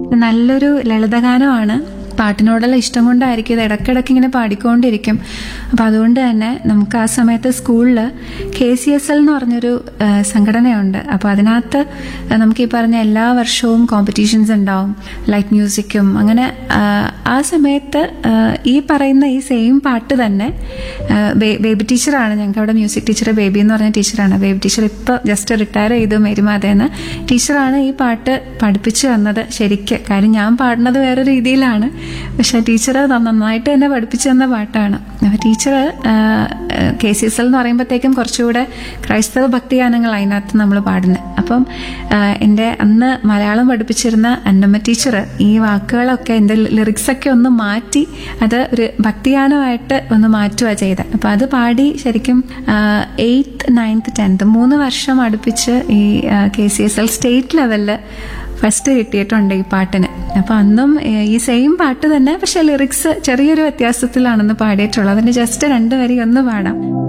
നല്ലൊരു ലളിതഗാനമാണ് പാട്ടിനോടുള്ള ഇഷ്ടം കൊണ്ടായിരിക്കും ഇത് ഇടയ്ക്കിടയ്ക്ക് ഇങ്ങനെ പാടിക്കൊണ്ടിരിക്കും അപ്പം അതുകൊണ്ട് തന്നെ നമുക്ക് ആ സമയത്ത് സ്കൂളിൽ കെ സി എസ് എൽ എന്ന് പറഞ്ഞൊരു ആ, സംഘടനയുണ്ട് അപ്പോൾ അതിനകത്ത് നമുക്ക് ഈ പറഞ്ഞ എല്ലാ വർഷവും കോമ്പറ്റീഷൻസ് ഉണ്ടാവും ലൈറ്റ് മ്യൂസിക്കും അങ്ങനെ ആ, ആ സമയത്ത് ആ, ഈ പറയുന്ന ഈ സെയിം പാട്ട് തന്നെ ആ, ബേ- ബേബി ടീച്ചറാണ് ഞങ്ങൾക്ക് അവിടെ മ്യൂസിക് ടീച്ചർ ബേബി എന്ന് പറഞ്ഞ ടീച്ചറാണ് ബേബി ടീച്ചർ ഇപ്പോൾ ജസ്റ്റ് റിട്ടയർ ചെയ്തു മേരിമാതേന്ന് ടീച്ചറാണ് ഈ പാട്ട് പഠിപ്പിച്ചു തന്നത് ശരിക്ക് കാര്യം ഞാൻ പാടുന്നത് വേറെ രീതിയിലാണ് പക്ഷെ ടീച്ചർ നന്നായിട്ട് തന്നെ പഠിപ്പിച്ചു തന്ന പാട്ടാണ് അപ്പോൾ teacher K C S L എന്ന് പറയുമ്പോഴത്തേക്കും കുറച്ചുകൂടെ ക്രൈസ്തവ ഭക്തിഗാനങ്ങൾ അതിനകത്ത് നമ്മൾ പാടുന്നത് അപ്പം ആ, എൻ്റെ അന്ന് മലയാളം പഠിപ്പിച്ചിരുന്ന അന്നമ്മ ടീച്ചർ ഈ വാക്കുകളൊക്കെ എൻ്റെ ലിറിക്സൊക്കെ ഒന്ന് മാറ്റി അത് ഒരു ഭക്തിഗാനമായിട്ട് ഒന്ന് മാറ്റുക ചെയ്തത് അപ്പം അത് പാടി ശരിക്കും എയ്ത്ത് നയൻത്ത് ടെൻത്ത് മൂന്ന് വർഷം അടുപ്പിച്ച് ഈ K C S L state ലെവലിൽ ഫസ്റ്റ് കിട്ടിയിട്ടുണ്ട് ഈ പാട്ടിന് അപ്പം അന്നും ഏഹ്, ഈ സെയിം പാട്ട് തന്നെ പക്ഷെ ലിറിക്സ് ചെറിയൊരു വ്യത്യാസത്തിലാണെന്ന് പാടിയിട്ടുള്ളത് അതിന് ജസ്റ്റ് രണ്ട് വരി ഒന്ന് പാടാം